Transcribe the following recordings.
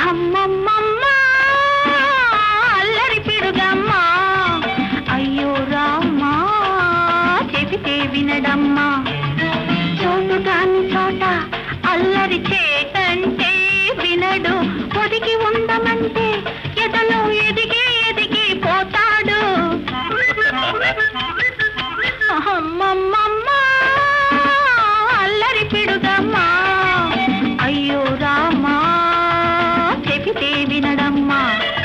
అమ్మమ్మమ్మ అల్లరి పిడుగమ్మా అయ్యో రామ్మా చెబితే వినడమ్మా చోటు కాని చోట అల్లరి చేటంటే వినడు ఒదిగి ఉండమంటే ఎదలో ఎదిగి ఎదిగి పోతాడు అమ్మమ్మమ్మ అల్లరి పిడుగమ్మా అయ్యో రామా చెబితే వినడమ్మా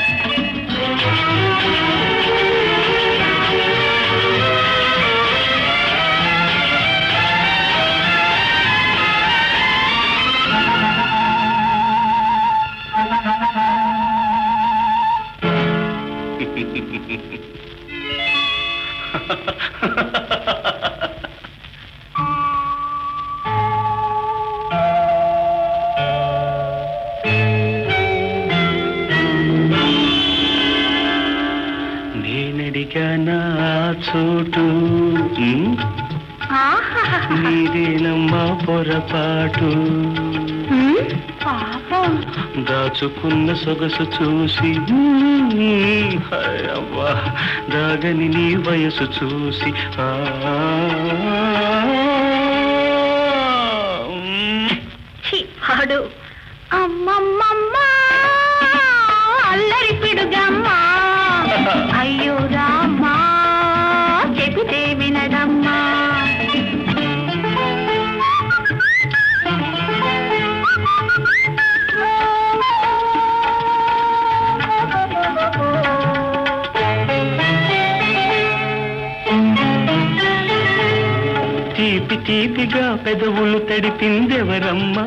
నేనడిగానా చోటు ఉమ్, ఆహా నీదేనమ్మా పొరపాటు హ్మ్? పాపం దాచుకున్న సొగసు చూసి ఉమ్, హాయ్ అవ్వా దాగని నీ వయసు చూసి ఆ, ఉమ్. ఛీ, పాడు అమ్మమ్మమ్మ అల్లరి పిడుగమ్మా అయ్యో రామా చెబితే వినడమ్మా తీపి తీపిగా పెదవులు తడిపిందెవరమ్మా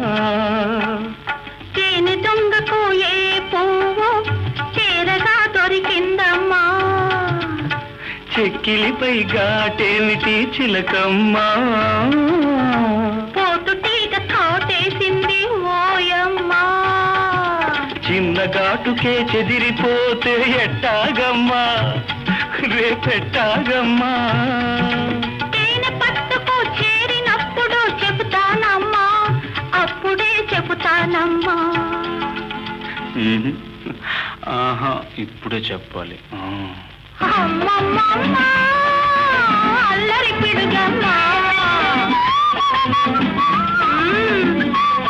తేనె దొంగకు ఏ పువ్వు చేరగా దొరికిందమ్మా చెక్కిలిపై ఘాటేమిటి చిలకమ్మా పోతు తీగ తోటేసింది ఓయమ్మా చిన్న ఘాటుకే చెదిరిపోతే ఎట్టాగమ్మా రేపెట్టాగమ్మా తేనె పట్టుకు చేరినప్పుడు చెబుతానమ్మా అప్పుడే చెబుతానమ్మా ఉహు. ఆహా ఇప్పుడే చెప్పాలి ఆ. అమ్మమ్మమ్మ అల్లరి పిడుగమ్మా మ్మ్.